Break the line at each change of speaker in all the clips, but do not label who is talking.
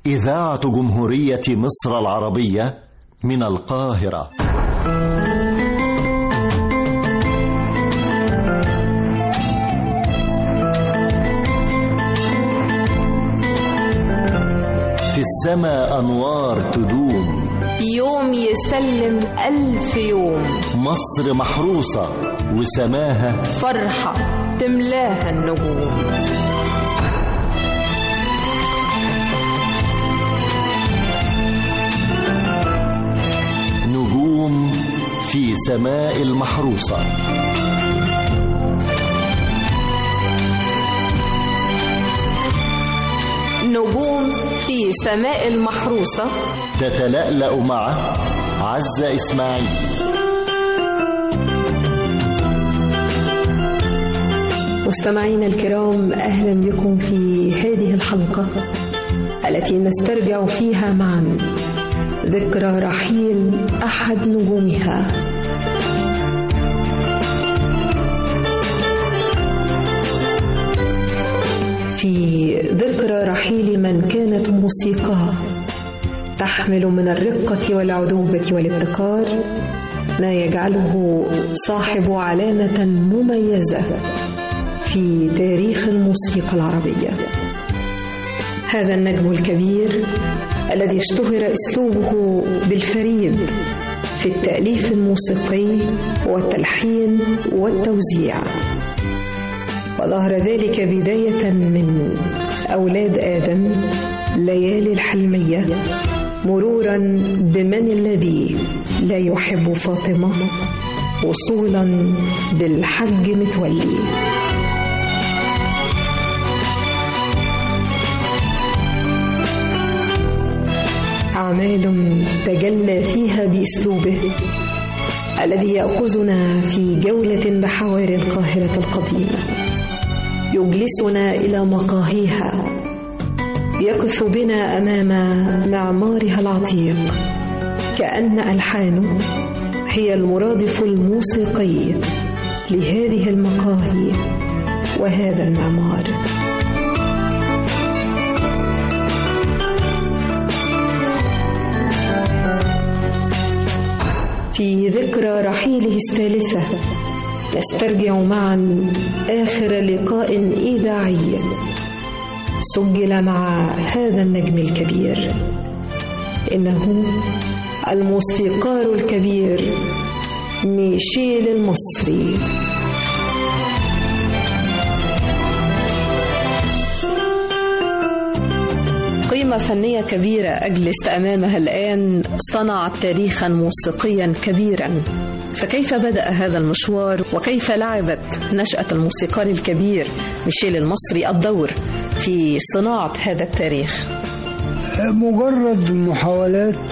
إذاعة جمهورية مصر العربية من القاهرة في السماء أنوار تدوم
يوم يسلم ألف يوم
مصر محروسة وسماها
فرحة تملاها النجوم
نجوم في سماء المحروسة
نجوم في سماء المحروسة
تتلألأ مع عزة إسماعيل
مستمعينا الكرام اهلا بكم في هذه الحلقه التي نسترجع فيها معا ذكرى رحيل احد نجومها في ذكرى رحيل من كانت موسيقاه تحمل من الرقه والعذوبه والابتكار ما يجعله صاحب علامه مميزه في تاريخ الموسيقى العربية هذا النجم الكبير الذي اشتهر اسلوبه بالفريد في التاليف الموسيقي والتلحين والتوزيع وظهر ذلك بدايه من اولاد ادم ليالي الحلميه مرورا بمن الذي لا يحب فاطمه وصولا بالحج متولي أعمال تجلى فيها بأسلوبه الذي يأخذنا في جولة بحواري القاهرة القديمة يجلسنا إلى مقاهيها يقف بنا أمام معمارها العتيق كأن ألحانه هي المرادف الموسيقي لهذه المقاهي وهذا المعمار في ذكرى رحيله الثالثة نسترجع معا آخر لقاء إذاعي سجل مع هذا النجم الكبير إنه الموسيقار الكبير ميشيل المصري قيمة فنية كبيرة أجلس أمامها الآن صنعت تاريخا موسيقيا كبيرا فكيف بدأ هذا المشوار وكيف لعبت نشأة الموسيقار الكبير ميشيل المصري الدور في صناعة هذا التاريخ
مجرد محاولات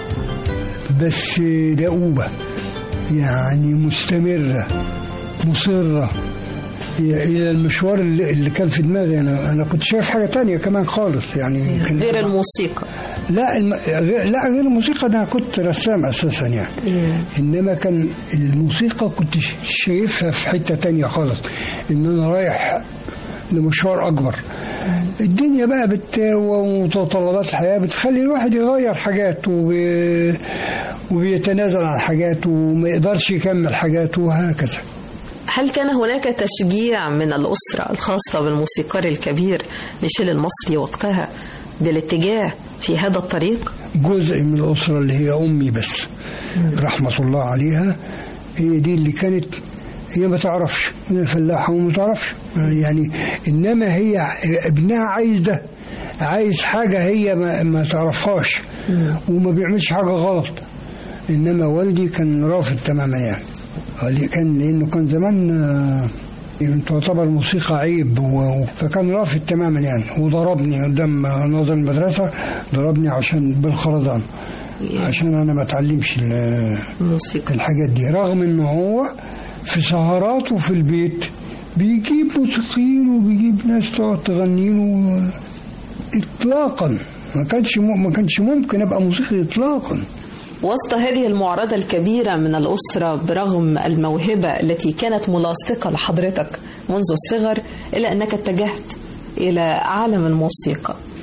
بس دؤوبة يعني مستمرة مصرة الى المشوار اللي, اللي كان في دماغي انا انا كنت شايف حاجه تانية كمان خالص يعني يمكن
غير الموسيقى
لا الم... غير... لا غير الموسيقى انا كنت رسام اساسا يعني
Yeah.
انما كان الموسيقى كنت ش- شايفها في حته تانية خالص ان انا رايح لمشوار اكبر الدنيا بقى بت... ومتطلبات الحياه بتخلي الواحد يغير حاجات وبي... وبيتنازل عن حاجات وما يقدرش يكمل حاجات وهكذا
هل كان هناك تشجيع من الأسرة الخاصة بالموسيقار الكبير ميشيل المصري وقتها بالاتجاه في هذا الطريق؟
جزء من الأسرة اللي هي أمي بس رحمة الله عليها هي دي اللي كانت هي ما تعرفش هي فلاحة وما تعرفش يعني إنما هي ابنها عايز ده عايز حاجة هي ما, ما تعرفهاش وما بيعملش حاجة غلط إنما والدي كان رافض تماما يعني اللي كان لأنه كان زمان آه، يعني تعتبر موسيقى عيب و- فكان رافض تماما يعني وضربني قدام ناظر المدرسة ضربني عشان بالخرزان عشان أنا ما أتعلمش ال-
الموسيقى
الحاجات دي رغم إن هو في سهراته في البيت بيجيب موسيقيين وبيجيب ناس تقعد تغني له إطلاقا ما كانش م- ما كانش ممكن أبقى موسيقي إطلاقا
وسط هذه المعرضة الكبيرة من الأسرة برغم الموهبة التي كانت ملاصقة لحضرتك منذ الصغر إلا أنك اتجهت إلى عالم الموسيقى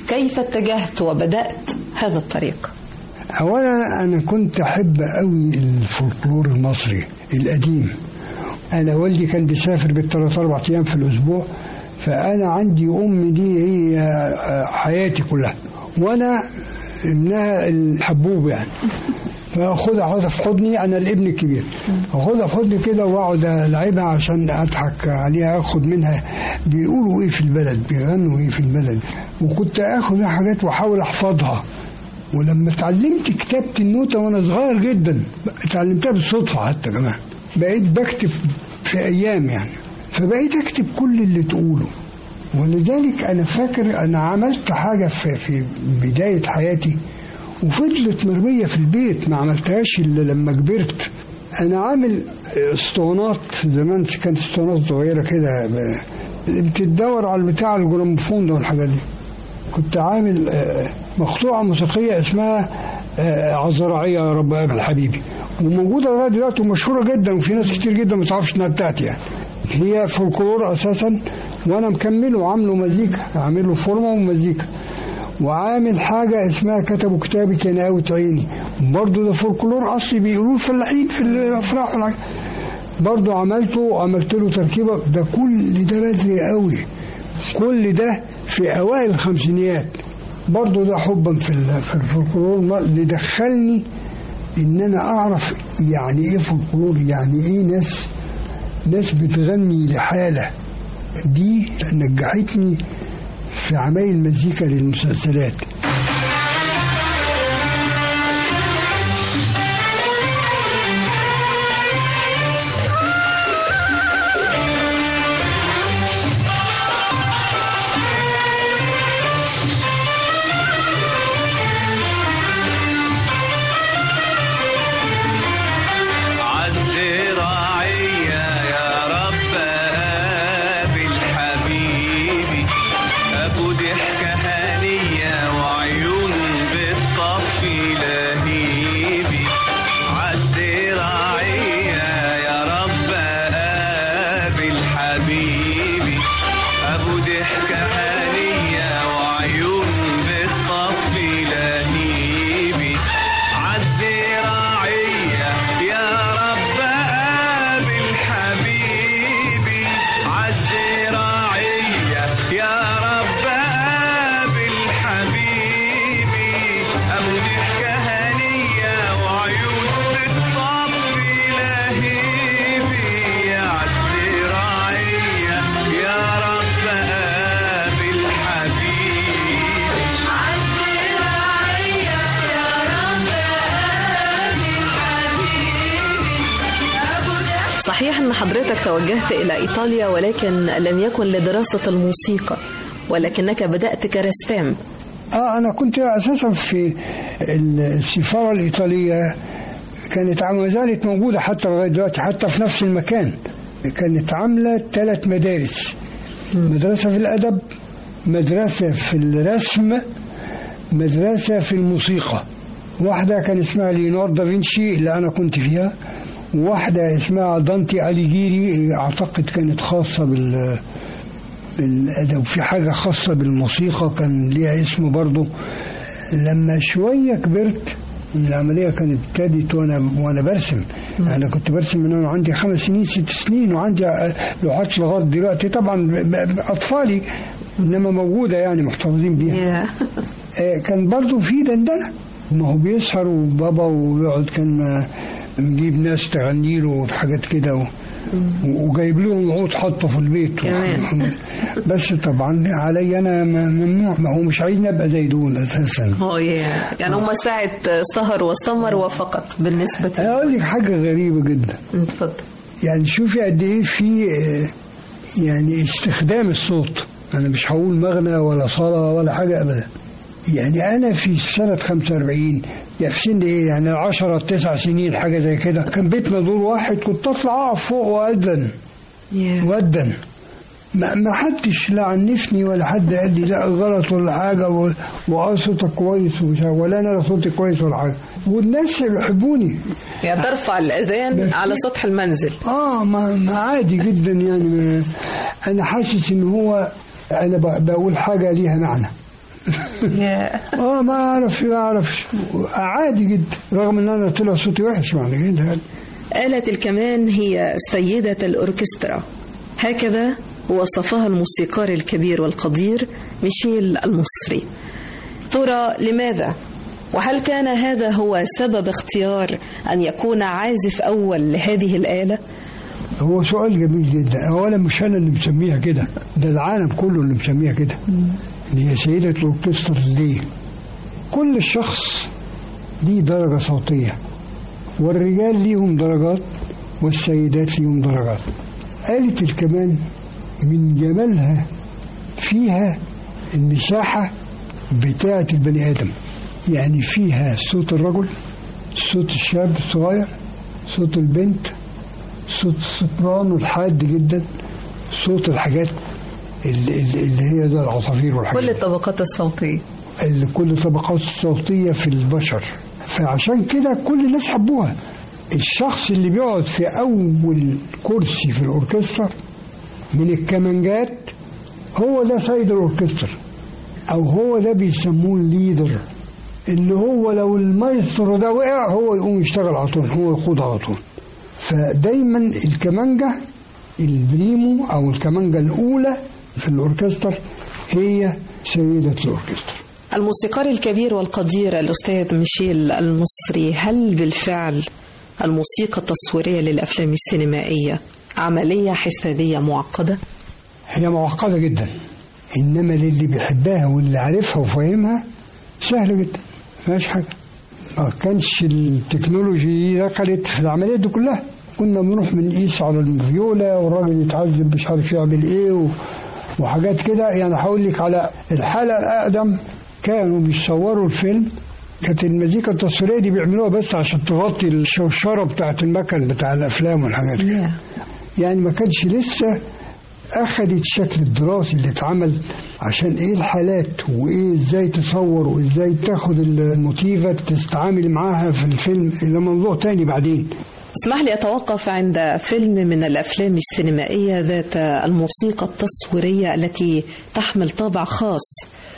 كيف اتجهت وبدأت هذا الطريق
اولا انا كنت احب قوي الفولكلور المصري القديم انا والدي كان بيسافر بالثلاث اربع ايام في الاسبوع فانا عندي امي دي هي حياتي كلها وانا ابنها الحبوب يعني فاخدها احطها في حضني انا الابن الكبير اخدها في حضني كده واقعد العبها عشان اضحك عليها اخد منها بيقولوا ايه في البلد بيغنوا ايه في البلد وكنت اخد منها حاجات واحاول احفظها ولما اتعلمت كتابة النوتة وانا صغير جدا اتعلمتها بالصدفة حتى كمان بقيت بكتب في ايام يعني فبقيت اكتب كل اللي تقوله ولذلك انا فاكر انا عملت حاجة في, في بداية حياتي وفضلت مرمية في البيت ما عملتهاش الا لما كبرت انا عامل اسطوانات زمان كانت اسطوانات صغيرة كده بتدور على البتاع الجراموفون ده والحاجات دي كنت عامل مقطوعة موسيقية اسمها عزرعية يا رب قابل حبيبي وموجودة لغاية دلوقتي ومشهورة جدا وفي ناس كتير جدا ما تعرفش انها بتاعتي يعني هي فولكلور اساسا وانا مكمله وعامله مزيكا عامله فورمه ومزيكا وعامل حاجة اسمها كتبوا كتابي كان قاوت عيني برضه ده فولكلور أصلي بيقولوه الفلاحين في الأفراح والحاجات برضه عملته وعملت له تركيبة ده كل ده بدري قوي كل ده في أوائل الخمسينيات برضه ده حبا في في الفولكلور اللي دخلني إن أنا أعرف يعني إيه فولكلور يعني إيه ناس ناس بتغني لحالة دي نجحتني في عمايل مزيكا للمسلسلات
صحيح أن حضرتك توجهت إلى إيطاليا ولكن لم يكن لدراسة الموسيقى ولكنك بدأت كرسام
اه انا كنت اساسا في السفاره الايطاليه كانت ما زالت موجوده حتى لغايه دلوقتي حتى في نفس المكان كانت عامله ثلاث مدارس مدرسه في الادب مدرسه في الرسم مدرسه في الموسيقى واحده كان اسمها ليوناردو دافنشي اللي انا كنت فيها واحدة اسمها دانتي أليجيري أعتقد كانت خاصة بال بالأدب في حاجة خاصة بالموسيقى كان ليها اسم برضه لما شوية كبرت العملية كانت ابتدت وأنا وأنا برسم أنا كنت برسم من وأنا عندي خمس سنين ست سنين وعندي لوحات لغاية دلوقتي طبعا أطفالي إنما موجودة يعني محتفظين بيها كان برضه في دندنة ما هو بيسهر وبابا ويقعد كان نجيب ناس تغني له وحاجات كده و... وجايب لهم عود حطه في البيت
كمان.
بس طبعا علي انا ممنوع ما هو مش عايزني ابقى زي دول اساسا
اه يعني هم ساعة سهر واستمر وفقط بالنسبة
انا اقول لك حاجه غريبه جدا
اتفضل
يعني شوفي قد ايه في يعني استخدام الصوت انا مش هقول مغنى ولا صلاه ولا حاجه ابدا يعني انا في سنه 45 يعني في سن ايه يعني 10 9 سنين حاجه زي كده كان بيتنا دور واحد كنت اطلع اقف فوق واذن واذن ما ما حدش لا عنفني ولا حد قال لي لا غلط ولا حاجه واه صوتك كويس ومش ولا انا صوتي كويس ولا حاجه والناس يحبوني
يعني ترفع الاذان على سطح المنزل
اه ما, ما عادي جدا يعني ما انا حاسس ان هو انا بقول حاجه ليها معنى اه ما اعرف ما اعرفش عادي جدا رغم ان انا طلع صوتي وحش معنى كده يعني.
آلة الكمان هي سيدة الأوركسترا هكذا وصفها الموسيقار الكبير والقدير ميشيل المصري ترى لماذا؟ وهل كان هذا هو سبب اختيار أن يكون عازف أول لهذه الآلة؟
هو سؤال جميل جدا اولا مش انا اللي مسميها كده ده العالم كله اللي مسميها كده اللي هي سيدة الأوركسترا ليه كل شخص ليه درجة صوتية والرجال ليهم درجات والسيدات ليهم درجات آلة الكمان من جمالها فيها المساحة بتاعة البني آدم يعني فيها صوت الرجل صوت الشاب الصغير صوت البنت صوت السوبرانو الحاد جدا صوت الحاجات اللي, اللي هي زي العصافير والحاجات
كل
دي.
الطبقات الصوتية
اللي كل الطبقات الصوتية في البشر فعشان كده كل الناس حبوها الشخص اللي بيقعد في أول كرسي في الأوركسترا من الكمانجات هو ده سيد الأوركسترا أو هو ده بيسموه الليدر اللي هو لو المايسترو ده وقع هو يقوم يشتغل على طول هو يقود على طول فدايما الكمانجة البريمو أو الكمانجة الأولى في الأوركسترا هي سيدة الأوركسترا
الموسيقار الكبير والقدير الأستاذ ميشيل المصري هل بالفعل الموسيقى التصويرية للأفلام السينمائية عملية حسابية معقدة؟
هي معقدة جدا إنما للي بيحبها واللي عارفها وفاهمها سهل جدا مفيهاش حاجة ما كانش التكنولوجي دخلت في العملية دي كلها كنا بنروح بنقيس على الفيولا والراجل يتعذب مش عارف يعمل ايه و... وحاجات كده يعني هقول لك على الحالة الأقدم كانوا بيصوروا الفيلم كانت المزيكا التصويرية دي بيعملوها بس عشان تغطي الشوشرة بتاعت المكن بتاع الأفلام والحاجات كده يعني ما كانش لسه أخدت الشكل الدراسي اللي اتعمل عشان إيه الحالات وإيه إزاي تصور وإزاي تاخد الموتيفة تتعامل معاها في الفيلم ده موضوع تاني بعدين
اسمح لي أتوقف عند فيلم من الأفلام السينمائية ذات الموسيقى التصويرية التي تحمل طابع خاص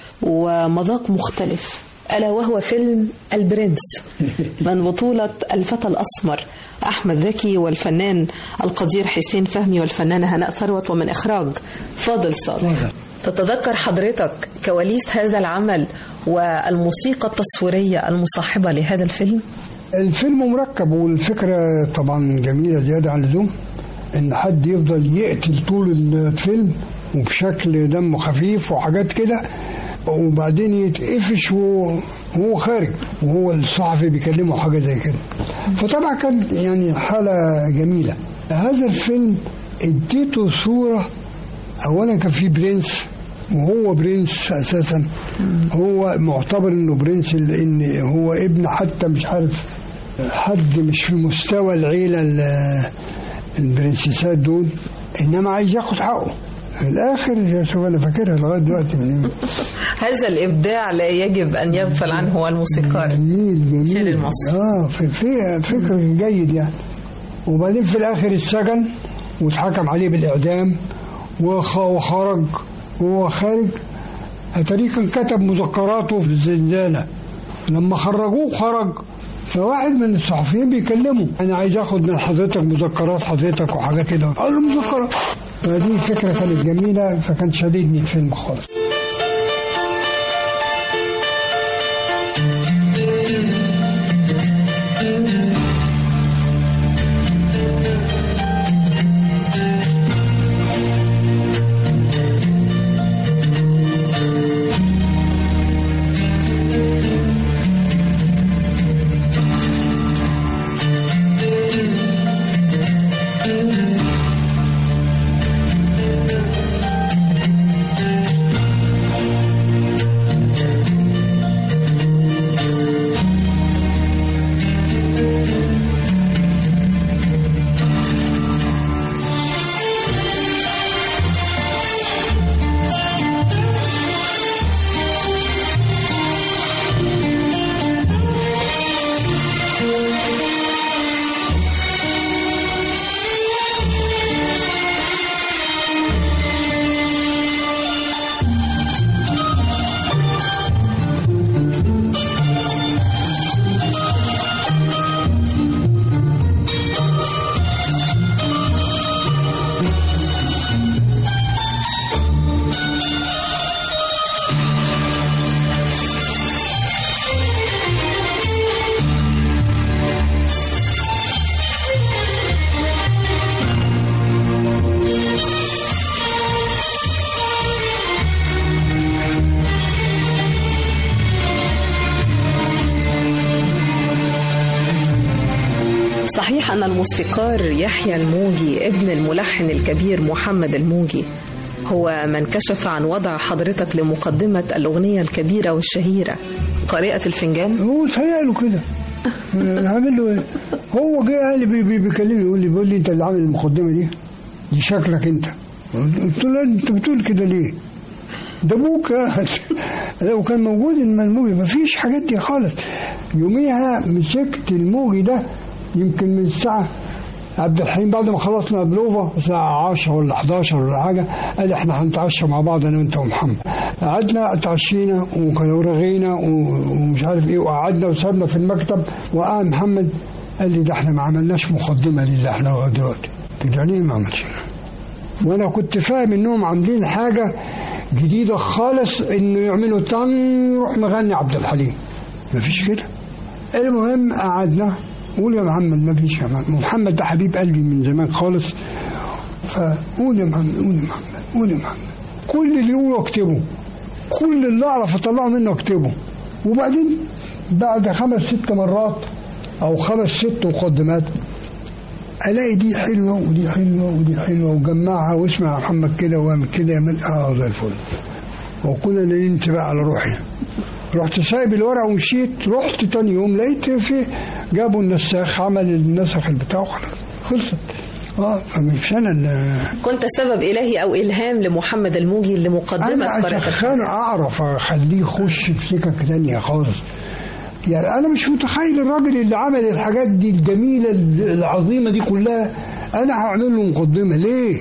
ومذاق مختلف ألا وهو فيلم البرنس من بطولة الفتى الأسمر أحمد زكي والفنان القدير حسين فهمي والفنانة هناء ثروت ومن إخراج فاضل صالح تتذكر حضرتك كواليس هذا العمل والموسيقى التصويرية المصاحبة لهذا الفيلم؟
الفيلم مركب والفكرة طبعا جميلة زيادة عن اللزوم إن حد يفضل يقتل طول الفيلم وبشكل دمه خفيف وحاجات كده وبعدين يتقفش وهو خارج وهو الصحفي بيكلمه حاجة زي كده فطبعا كان يعني حالة جميلة هذا الفيلم اديته صورة أولا كان في برنس وهو برنس أساسا هو معتبر إنه برنس لأن هو ابن حتى مش عارف حد مش في مستوى العيلة ال- البرنسيسات دول إنما عايز ياخد حقه في الآخر شوف أنا فاكرها لغاية دلوقتي من
هذا الإبداع لا يجب أن يغفل عنه الموسيقار
جميل جميل
شيل المصري.
اه في, في فكر جيد يعني وبعدين في الاخر السجن واتحكم عليه بالاعدام وخ- وخرج وهو خارج اتاريه كان كتب مذكراته في الزنزانه لما خرجوه خرج فواحد من الصحفيين بيكلمه انا عايز اخد من حضرتك مذكرات حضرتك وحاجات كده قال له مذكرات فدي فكره كانت جميله فكان شديدني الفيلم خالص
صحيح أن الموسيقار يحيى الموجي ابن الملحن الكبير محمد الموجي هو من كشف عن وضع حضرتك لمقدمة الأغنية الكبيرة والشهيرة قارئة الفنجان
هو تهيأله كده أنا عامل له ايه؟ هو جه قال لي بي- بي- بيكلمني يقول لي بيقول لي انت اللي عامل المقدمه دي دي شكلك انت قلت له انت بتقول كده ليه؟ ده ابوك لو كان موجود الموجي ما فيش حاجات دي خالص يوميها مسكت الموجي ده يمكن من الساعه عبد الحليم بعد ما خلصنا بلوفا الساعة 10 ولا 11 ولا حاجة قال احنا هنتعشى مع بعض انا وانت ومحمد قعدنا اتعشينا وكانوا رغينا و- ومش عارف ايه وقعدنا وسابنا في المكتب وقام محمد قال لي ده احنا ما عملناش مقدمة للي احنا لغاية دلوقتي قلت له يعني ايه ما عملتش وانا كنت فاهم انهم عاملين حاجة جديدة خالص انه يعملوا طن يروح مغني عبد الحليم مفيش كده المهم قعدنا قول يا محمد ما فيش يا محمد محمد ده حبيب قلبي من زمان خالص فقول يا محمد قول يا محمد قول يا محمد كل اللي يقوله اكتبه كل اللي اعرف اطلعه منه اكتبه وبعدين بعد خمس ست مرات او خمس ست مقدمات الاقي دي حلوه ودي حلوه ودي حلوه وجمعها واسمع يا محمد كده واعمل كده يا من اه زي الفل وكنا نمت بقى على روحي رحت سايب الورق ومشيت رحت تاني يوم لقيت في جابوا النساخ عمل النسخ البتاع وخلاص خلصت اه فمش انا اللي
كنت سبب إلهي أو إلهام لمحمد الموجي لمقدمة
انا
قارئة
اتخان اعرف اخليه يخش في سكك تانية خالص يعني انا مش متخيل الراجل اللي عمل الحاجات دي الجميله العظيمه دي كلها انا هعمل له مقدمه ليه؟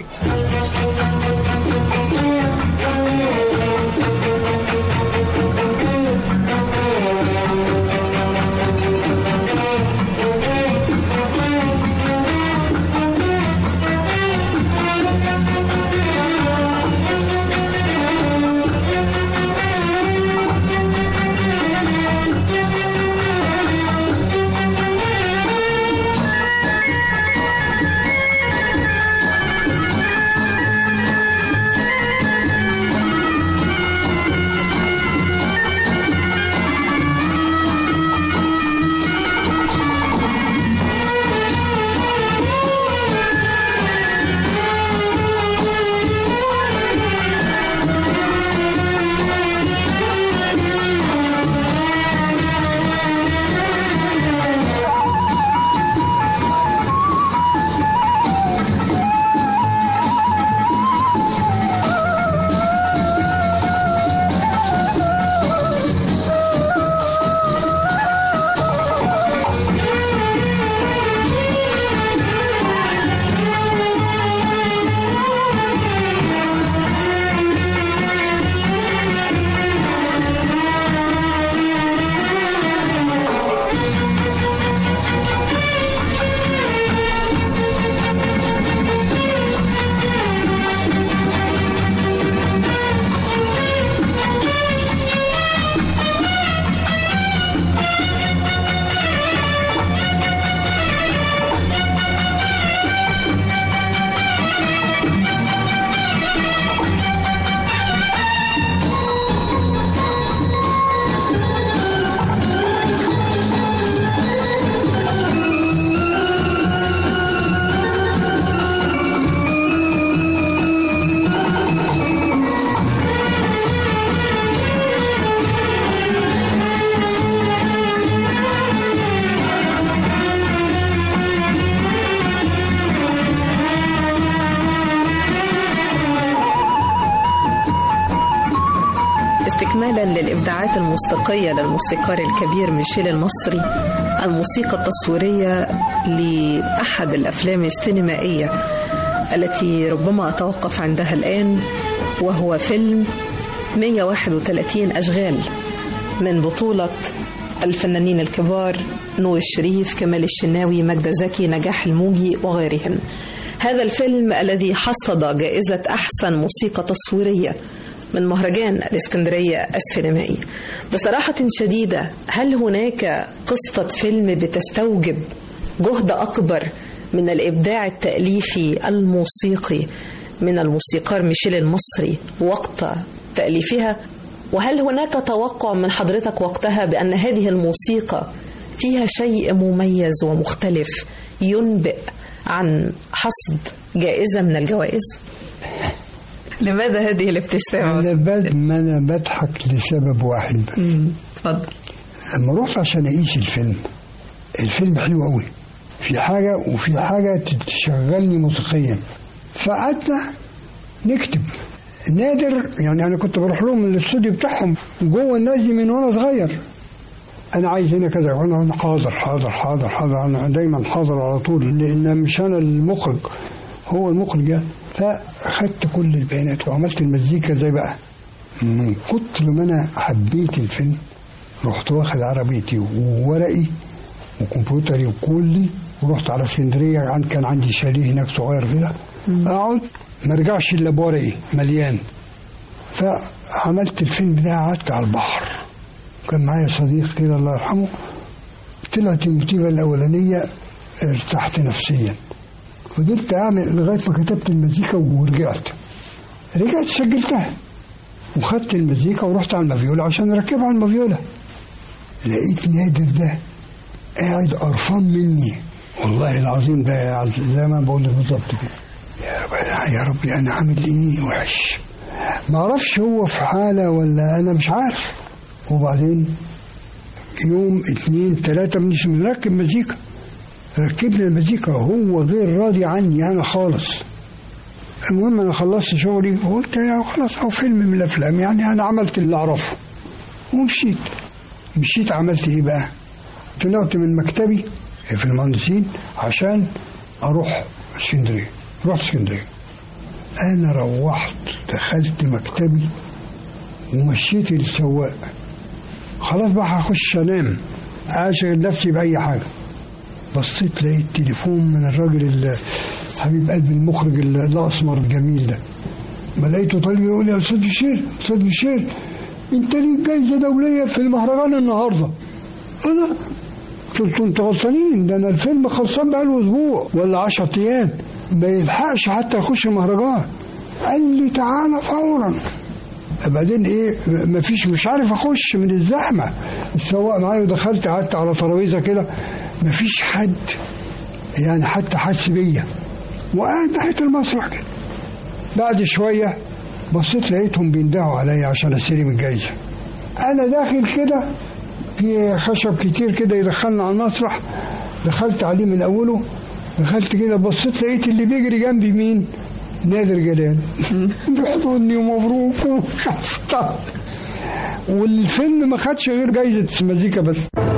استكمالا للإبداعات الموسيقية للموسيقار الكبير ميشيل المصري الموسيقى التصويرية لأحد الأفلام السينمائية التي ربما أتوقف عندها الآن وهو فيلم 131 أشغال من بطولة الفنانين الكبار نور الشريف كمال الشناوي مجد زكي نجاح الموجي وغيرهم هذا الفيلم الذي حصد جائزة أحسن موسيقى تصويرية من مهرجان الإسكندرية السينمائي بصراحة شديدة هل هناك قصة فيلم بتستوجب جهد أكبر من الإبداع التأليفي الموسيقي من الموسيقار ميشيل المصري وقت تأليفها وهل هناك توقع من حضرتك وقتها بأن هذه الموسيقى
فيها شيء مميز ومختلف ينبئ عن حصد جائزة من الجوائز لماذا هذه الابتسامة
أنا بد ما أنا بضحك لسبب واحد بس
اتفضل
لما رحت عشان أقيس الفيلم الفيلم حلو قوي في حاجة وفي حاجة تشغلني موسيقيا فقعدنا نكتب نادر يعني أنا كنت بروح لهم من الاستوديو بتاعهم جوه الناس دي من وأنا صغير أنا عايز هنا كذا وأنا أنا حاضر حاضر حاضر حاضر أنا دايما حاضر على طول لأن مش أنا المخرج هو المخرج يعني فأخدت كل البيانات وعملت المزيكا زي بقى من كتر ما أنا حبيت الفيلم رحت واخد عربيتي وورقي وكمبيوتري وكلي ورحت على اسكندريه عن كان عندي شاليه هناك صغير كده اقعد ما ارجعش الا بورقي مليان فعملت الفيلم ده قعدت على البحر كان معايا صديق كده الله يرحمه طلعت الموتيفه الاولانيه ارتحت نفسيا فضلت اعمل لغايه ما كتبت المزيكا ورجعت رجعت سجلتها وخدت المزيكا ورحت على المافيولا عشان اركبها على المافيولا لقيت نادر ده قاعد قرفان مني والله العظيم ده يا عز- زي ما بقول لك بالظبط كده يا رب يا ربي انا عامل ايه وحش ما اعرفش هو في حاله ولا انا مش عارف وبعدين يوم اتنين تلاتة مش بنركب مزيكا ركبنا المزيكا هو غير راضي عني انا خالص المهم انا خلصت شغلي وقلت يا خلاص هو فيلم من الافلام يعني انا عملت اللي اعرفه ومشيت مشيت عملت ايه بقى طلعت من مكتبي في المهندسين عشان اروح اسكندريه رحت اسكندريه انا روحت دخلت مكتبي ومشيت للسواق خلاص بقى هخش انام اشغل نفسي باي حاجه بصيت لقيت تليفون من الراجل ال- حبيب قلبي المخرج ال- الاسمر الجميل ده ما لقيته طالب يقول لي يا استاذ بشير استاذ بشير انت ليك جايزه دوليه في المهرجان النهارده انا قلت له انت غلطانين ده انا الفيلم خلصان بقاله اسبوع ولا 10 ايام ما يلحقش حتى يخش المهرجان قال لي تعالى فورا بعدين ايه ما فيش مش عارف اخش من الزحمه السواق معايا ودخلت قعدت على ترابيزه كده ما فيش حد يعني حتى حس بيا وقاعد ناحيه المسرح كده بعد شويه بصيت لقيتهم بيندهوا عليا عشان استلم الجايزه انا داخل كده في خشب كتير كده يدخلنا على المسرح دخلت عليه من اوله دخلت كده بصيت لقيت اللي بيجري جنبي مين نادر جلال بيحضني ومبروك ومش عارف طبعا. والفيلم ما خدش غير جايزه مزيكا بس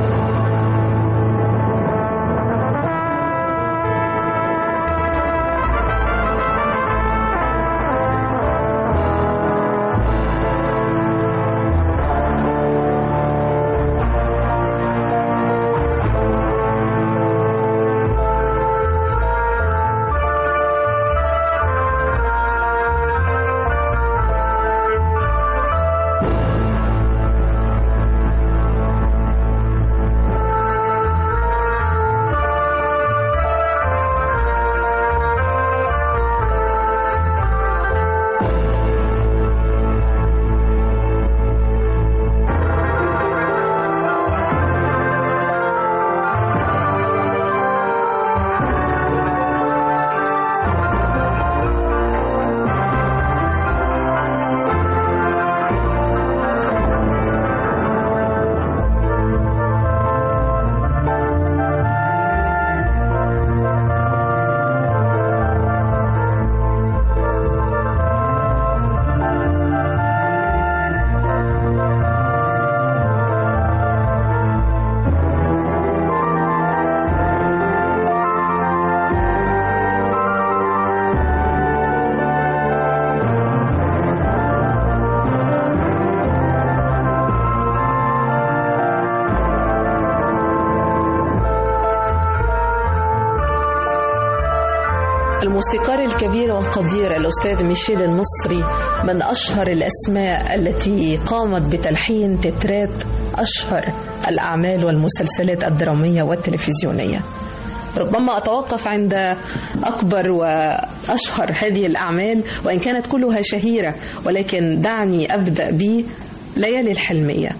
الموسيقار الكبير والقدير الأستاذ ميشيل المصري من أشهر الأسماء التي قامت بتلحين تترات أشهر الأعمال والمسلسلات الدرامية والتلفزيونية ربما أتوقف عند أكبر وأشهر هذه الأعمال وإن كانت كلها شهيرة ولكن دعني أبدأ بليالي الحلمية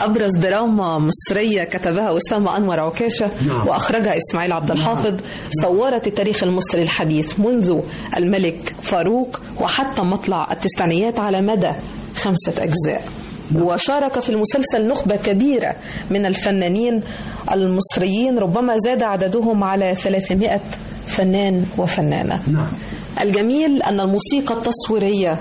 أبرز دراما مصرية كتبها أسامة أنور عكاشة
نعم.
وأخرجها إسماعيل عبد الحافظ صورت التاريخ المصري الحديث منذ الملك فاروق وحتى مطلع التسعينيات على مدى خمسة أجزاء وشارك في المسلسل نخبة كبيرة من الفنانين المصريين ربما زاد عددهم على 300 فنان وفنانة
نعم
الجميل أن الموسيقى التصويرية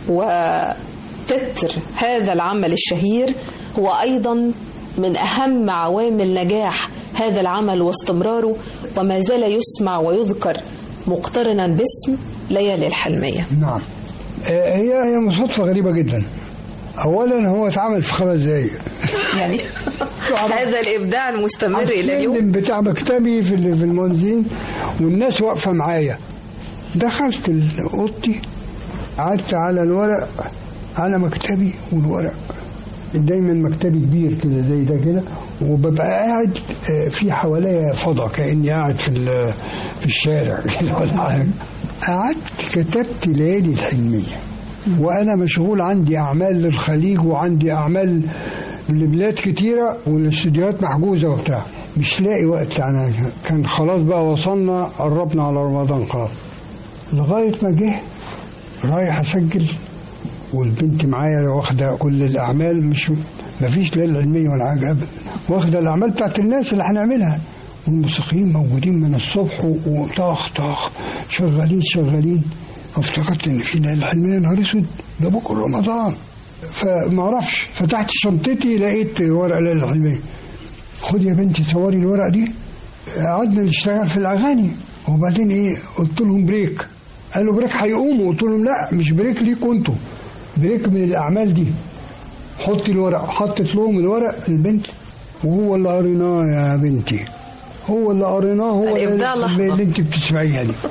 وتتر هذا العمل الشهير هو أيضا من أهم عوامل نجاح هذا العمل واستمراره وما زال يسمع ويذكر مقترنا باسم ليالي الحلمية
نعم آه، هي هي صدفة غريبة جدا أولا هو اتعمل في خمس دقايق
يعني هذا الإبداع المستمر إلى اليوم
الفيلم بتاع مكتبي في ال- في المنزين والناس واقفة معايا دخلت ال- أوضتي قعدت على الورق على مكتبي والورق دايما مكتبي كبير كده زي ده كده وببقى قاعد آه، في حواليا فضا كاني قاعد في ال- في الشارع كده ولا حاجه قعدت كتبت ليالي الحلميه وانا مشغول عندي اعمال للخليج وعندي اعمال لبلاد كتيره والاستديوهات محجوزه وبتاع مش لاقي وقت انا كان خلاص بقى وصلنا قربنا على رمضان خلاص لغايه ما جه رايح اسجل والبنت معايا واخده كل الاعمال مش مفيش ليله علميه ولا حاجه ابدا واخده الاعمال بتاعت الناس اللي هنعملها والموسيقيين موجودين من الصبح و- وطخ طخ شغالين شغالين افتكرت ان في ليله علميه نهار اسود ده بكره رمضان فما اعرفش فتحت شنطتي لقيت ورقه ليله علميه خد يا بنتي صوري الورق دي قعدنا نشتغل في الاغاني وبعدين ايه قلت لهم بريك قالوا بريك هيقوموا قلت لهم لا مش بريك ليكوا انتوا بريك من الاعمال دي حطي الورق حطت لهم الورق البنت وهو اللي قريناه يا بنتي هو اللي قريناه هو
الإبداع
اللي,
لحظة.
اللي انت بتسمعيها دي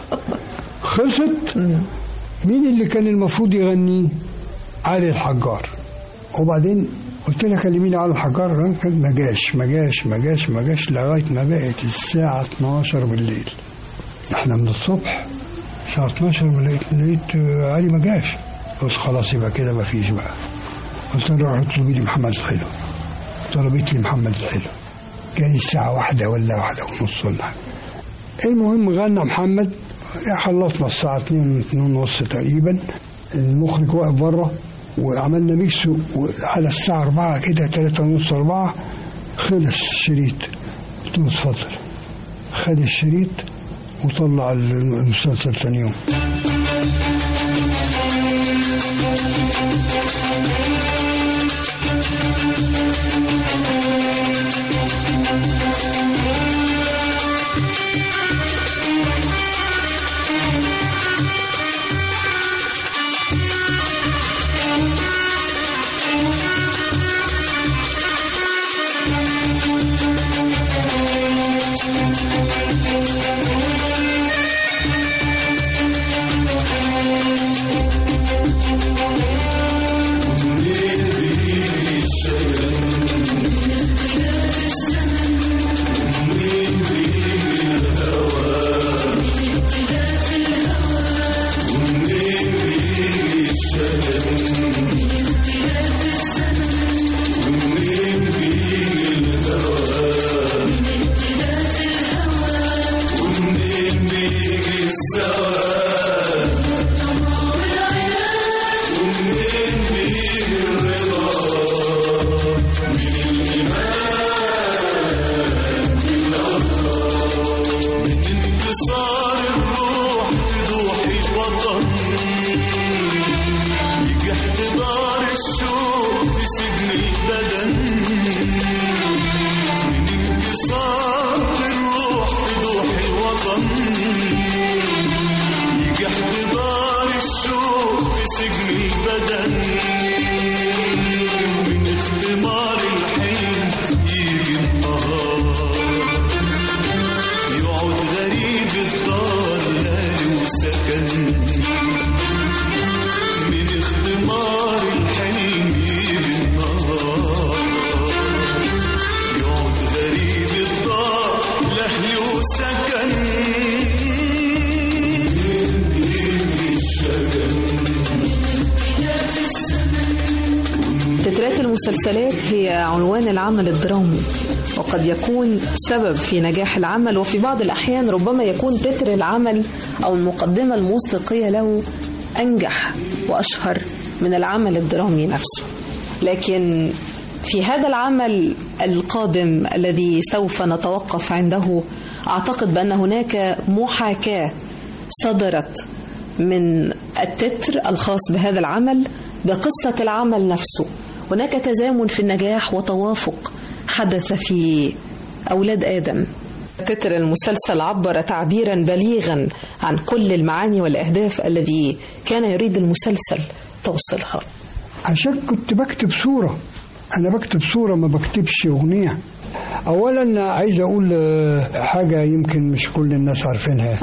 خلصت مين اللي كان المفروض يغني علي الحجار وبعدين قلت لها كلميني على الحجار كان ما جاش ما جاش ما جاش ما جاش لغايه ما بقت الساعه 12 بالليل احنا من الصبح الساعه 12 ما لقيت لقيت آه، علي ما جاش قلت خلاص يبقى كده ما فيش بقى قلت لها روحي اطلبي لي محمد الحلو طلبت لي محمد الحلو كان الساعة واحدة ولا واحدة ونص ولا حاجة المهم غنى محمد خلصنا الساعة اتنين اتنين ونص تقريبا المخرج واقف بره وعملنا ميكس و- على الساعة أربعة كده تلاتة ونص أربعة خلص الشريط قلت له اتفضل خد الشريط وطلع المسلسل تاني يوم
المسلسلات هي عنوان العمل الدرامي وقد يكون سبب في نجاح العمل وفي بعض الأحيان ربما يكون تتر العمل أو المقدمة الموسيقية له أنجح وأشهر من العمل الدرامي نفسه لكن في هذا العمل القادم الذي سوف نتوقف عنده أعتقد بأن هناك محاكاة صدرت من التتر الخاص بهذا العمل بقصة العمل نفسه هناك تزامن في النجاح وتوافق حدث في أولاد آدم تتر المسلسل عبر تعبيرا بليغا عن كل المعاني والأهداف الذي كان يريد المسلسل توصيلها
عشان كنت بكتب صورة أنا بكتب صورة ما بكتبش أغنية أولا عايز أقول آه، حاجة يمكن مش كل الناس عارفينها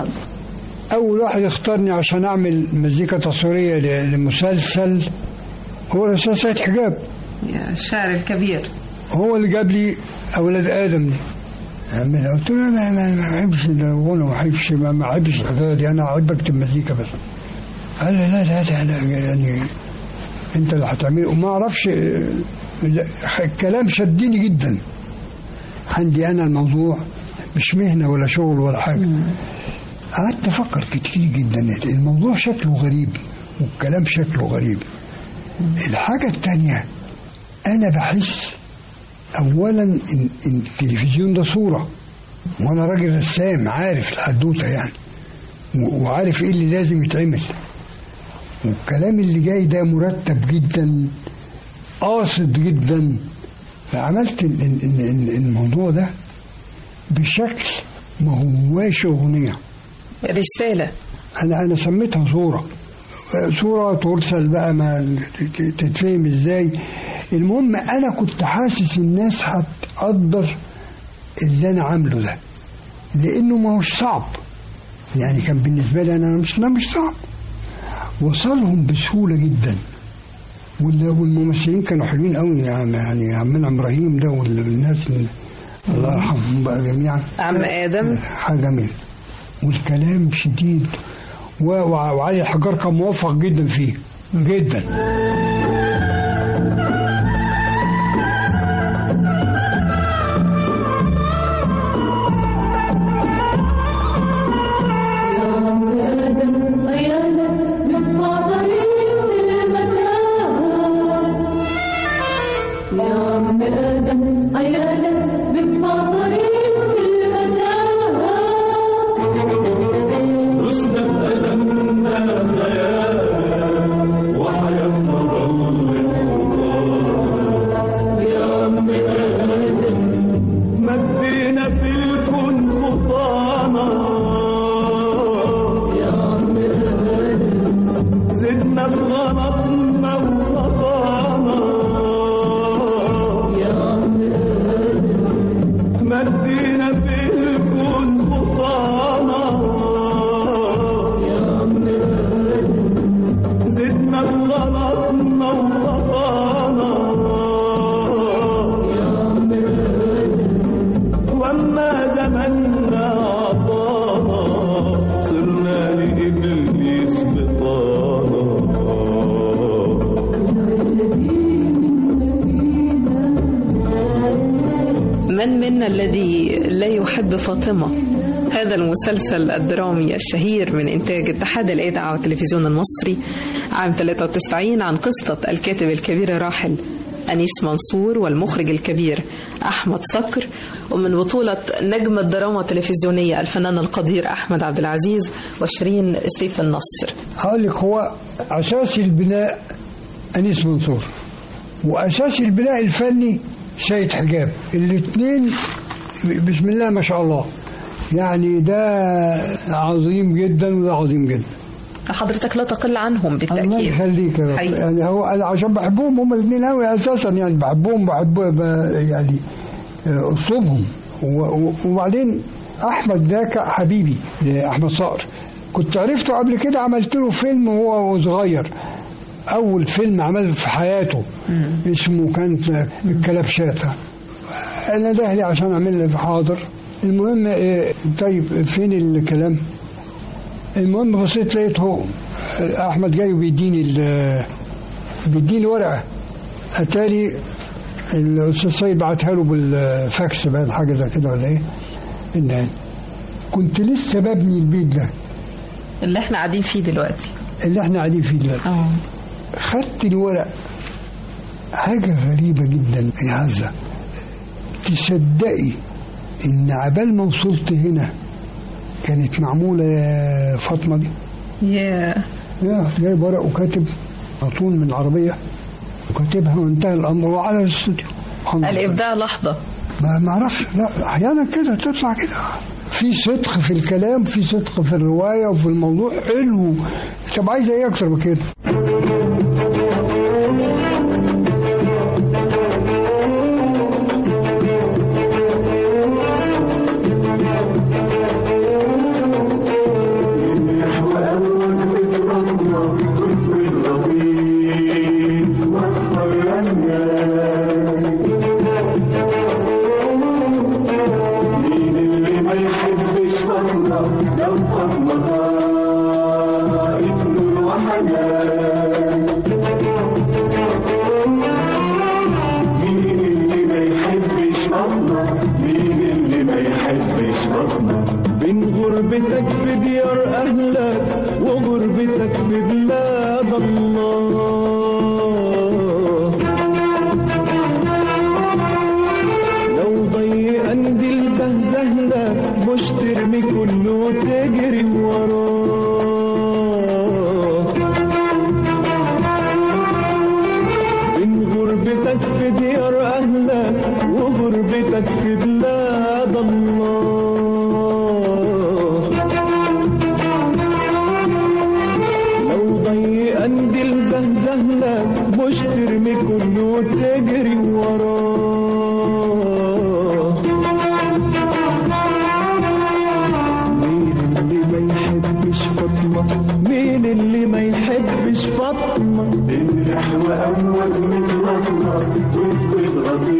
أول واحد اختارني عشان أعمل مزيكا تصويرية ل- لمسلسل هو الأستاذ سيد حجاب
الشاعر الكبير
هو اللي جاب لي أولاد آدم دي أعملها. قلت له أنا ما ما بحبش الغنى ما بحبش ما ما بحبش الحكاية دي أنا أحب أكتب مزيكا بس قال لي لا لا لا, لا يعني أنت اللي هتعمله وما أعرفش لا، الكلام شدني جدا عندي أنا الموضوع مش مهنة ولا شغل ولا حاجة قعدت أفكر كتير جدا الموضوع شكله غريب والكلام شكله غريب الحاجة التانية أنا بحس اولا إن إن التلفزيون ده صوره وانا راجل رسام عارف الحدوته يعني و- وعارف ايه اللي لازم يتعمل والكلام اللي جاي ده مرتب جدا قاصد جدا فعملت ال- ال- ال- ال- الموضوع ده بشكل ما هواش اغنيه
رسالة
انا انا سميتها صوره صوره ترسل بقى ما ت- تتفهم ازاي المهم انا كنت حاسس الناس هتقدر اللي انا عامله ده لانه ما هوش صعب يعني كان بالنسبه لي انا مش لا مش صعب وصلهم بسهوله جدا وال- والممثلين كانوا حلوين قوي يعني يعني عمنا ابراهيم ده والناس الله يرحمهم بقى جميعا
عم آدم
حاجة جميلة والكلام شديد و- وع- وعلي الحجار كان موفق جدا فيه جدا
مدينا في الكون خطانا زدنا في غلطنا وخطانا مدينا في الكون خطانا زدنا في غلطنا وخطانا واما زمننا عطانا صرنا لابليس بطانا
من منا الذي لا يحب فاطمة هذا المسلسل الدرامي الشهير من إنتاج اتحاد الإذاعة والتلفزيون المصري عام 93 عن قصة الكاتب الكبير الراحل أنيس منصور والمخرج الكبير أحمد صقر ومن بطولة نجم الدراما التلفزيونية الفنان القدير أحمد عبد العزيز وشيرين سيف النصر
هقول لك هو أساس البناء أنيس منصور وأساس البناء الفني سيد حجاب الاثنين بسم الله ما شاء الله يعني ده عظيم جدا وده عظيم جدا
حضرتك لا تقل عنهم
الله
بالتأكيد
يخليك يا رب
حقيقي.
يعني هو انا عشان بحبهم هم الاثنين قوي اساسا يعني بحبهم بحب ب- يعني آه، اسلوبهم و- و- وبعدين احمد ده كان حبيبي احمد صقر كنت عرفته قبل كده عملت له فيلم وهو صغير اول فيلم عمله في حياته اسمه كان الكلبشات انا دهلي عشان اعمل له حاضر المهم آه، طيب فين الكلام المهم بصيت لقيت هو احمد جاي وبيديني ال- بيديني ورقه اتاري الاستاذ سيد بعتها له بالفاكس بقى حاجه زي كده ولا ايه إن كنت لسه ببني البيت ده
اللي احنا قاعدين فيه دلوقتي
اللي احنا قاعدين فيه دلوقتي
اه
خدت الورق حاجة غريبة جدا يا عزة تصدقي إن عبال ما وصلت هنا كانت معمولة يا فاطمة دي
يا
يا جايب ورق وكاتب مطون من العربية وكاتبها وانتهى الأمر وعلى الاستوديو سبحان الله.
الابداع لحظه
ما ما اعرفش لا احيانا كده تطلع كده في صدق في الكلام في صدق في الروايه وفي الموضوع حلو طب عايز ايه اكتر من كده
بين غربتك في ديار أهلك وغربتك في بلاد الله لو ضيقا دي لزهزهلك مش ترمي كله وتجري وراه بين غربتك في ديار أهلك وغربتك في بلاد الله لو ضيقا دي لزهزهلك مش ترمي كله وتجري وراه مين اللي ما يحبش فاطمة مين اللي ما يحبش فاطمة انجح وأول من فاطمة واثبت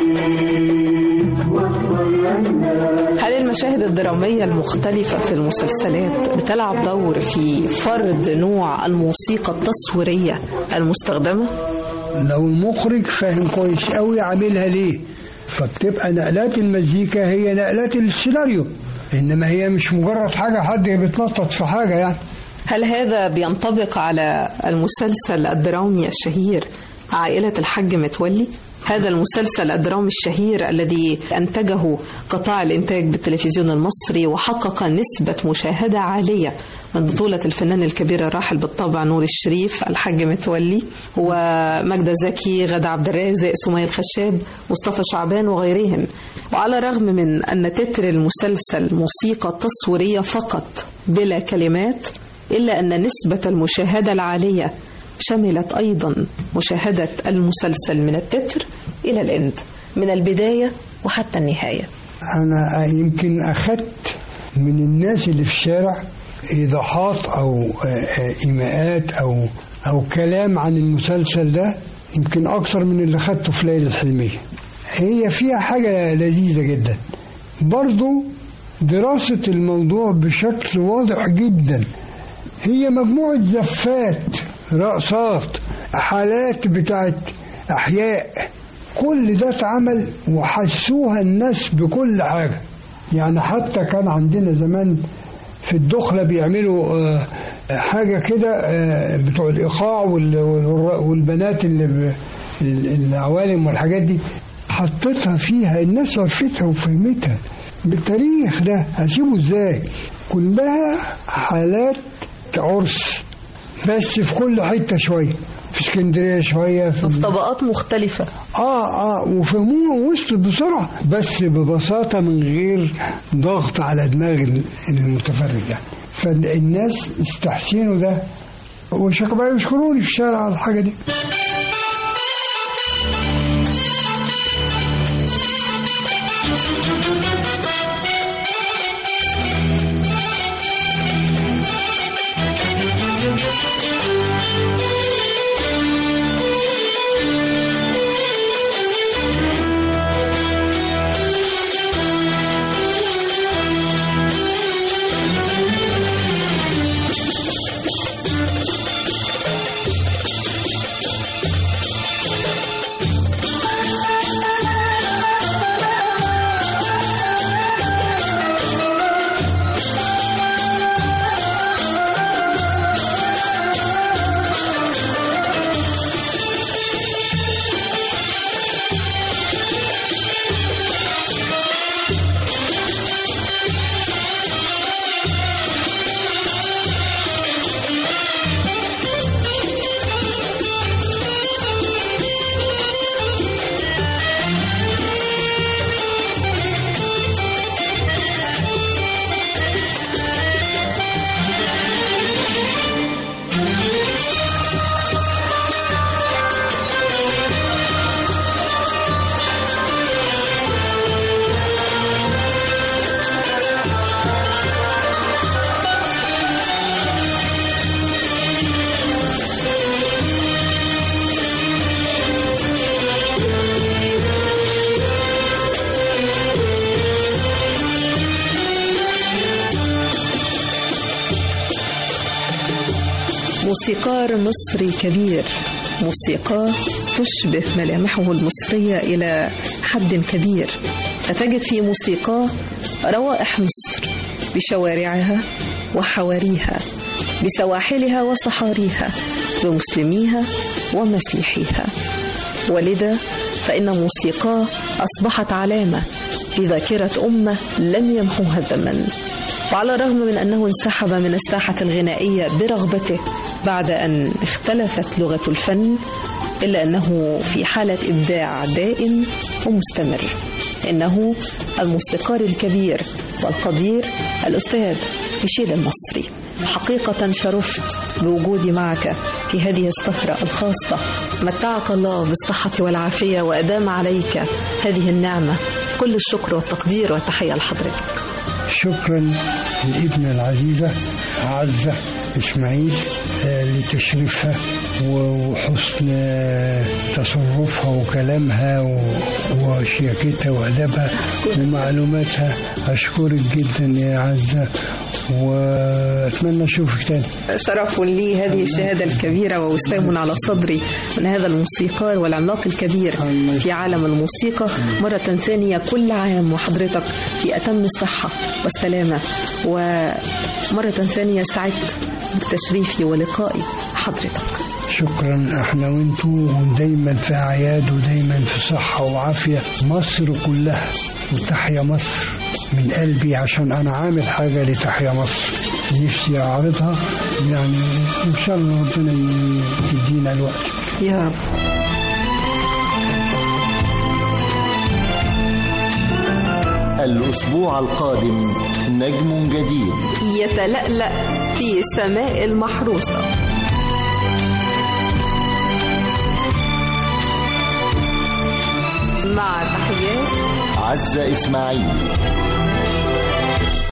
غطيت واصبر لنا
هل المشاهد الدرامية المختلفة في المسلسلات بتلعب دور في فرض نوع الموسيقى التصويرية المستخدمة؟
لو المخرج فاهم كويس قوي عاملها ليه فبتبقى نقلات المزيكا هي نقلات السيناريو انما هي مش مجرد حاجه حد بيتنطط في حاجه يعني
هل هذا بينطبق على المسلسل الدرامي الشهير عائلة الحاج متولي؟ هذا المسلسل الدرامي الشهير الذي أنتجه قطاع الإنتاج بالتلفزيون المصري وحقق نسبة مشاهدة عالية من بطولة الفنان الكبير الراحل بالطبع نور الشريف الحاج متولي ومجدة زكي غادة عبد الرازق سمية الخشاب مصطفى شعبان وغيرهم وعلى الرغم من أن تتر المسلسل موسيقى تصويرية فقط بلا كلمات إلا أن نسبة المشاهدة العالية شملت أيضا مشاهدة المسلسل من التتر إلى الإند من البداية وحتى النهاية
انا يمكن اخدت من الناس اللي في الشارع ايضاحات او آه، آه، ايماءات او او كلام عن المسلسل ده يمكن اكثر من اللي خدته في ليله الحلميه هي فيها حاجه لذيذه جدا برضو دراسه الموضوع بشكل واضح جدا هي مجموعه زفات رقصات حالات بتاعت احياء كل ده اتعمل وحسوها الناس بكل حاجة يعني حتى كان عندنا زمان في الدخلة بيعملوا آه، حاجة كده آه، بتوع الإيقاع وال- وال- والبنات اللي ب- العوالم والحاجات دي حطيتها فيها الناس عرفتها وفهمتها بالتاريخ ده هسيبه ازاي كلها حالات عرس بس في كل حتة شوية في اسكندرية شوية في
في طبقات مختلفة
اه اه وفهموها وصلت بسرعه بس ببساطه من غير ضغط على دماغ ال- المتفرج يعني فالناس استحسنوا ده وشكرا يشكروني في الشارع على الحاجه دي
موسيقار مصري كبير موسيقى تشبه ملامحه المصرية إلى حد كبير فتجد في موسيقاه روائح مصر بشوارعها وحواريها بسواحلها وصحاريها بمسلميها ومسيحيها ولذا فإن موسيقاه أصبحت علامة في ذاكرة أمة لم يمحوها الزمن وعلى الرغم من أنه انسحب من الساحة الغنائية برغبته بعد أن اختلفت لغة الفن إلا أنه في حالة إبداع دائم ومستمر إنه الموسيقار الكبير والقدير الأستاذ ميشيل المصري حقيقة شرفت بوجودي معك في هذه السهرة الخاصة متعك الله بالصحة والعافية وأدام عليك هذه النعمة كل الشكر والتقدير والتحية لحضرتك
شكرا لابنة العزيزة عزة إسماعيل آه، لتشريفها وحسن آه، تصرفها وكلامها و- وشياكتها وأدبها ومعلوماتها أشكرك جدا يا عزة وأتمنى أشوفك تاني
شرف لي هذه الشهادة الكبيرة ووسام على صدري من هذا الموسيقار والعملاق الكبير في عالم الموسيقى مرة ثانية كل عام وحضرتك في أتم الصحة والسلامة ومرة ثانية سعدت بتشريفي ولقائي حضرتك
شكرا احنا وانتو ودايما في اعياد ودايما في صحة وعافية مصر كلها وتحيا مصر من قلبي عشان انا عامل حاجة لتحيا مصر نفسي اعرضها يعني ان شاء الله ربنا يدينا الوقت
يا رب
الأسبوع القادم نجم جديد
يتلألأ في السماء المحروسة مع تحيات
عزة إسماعيل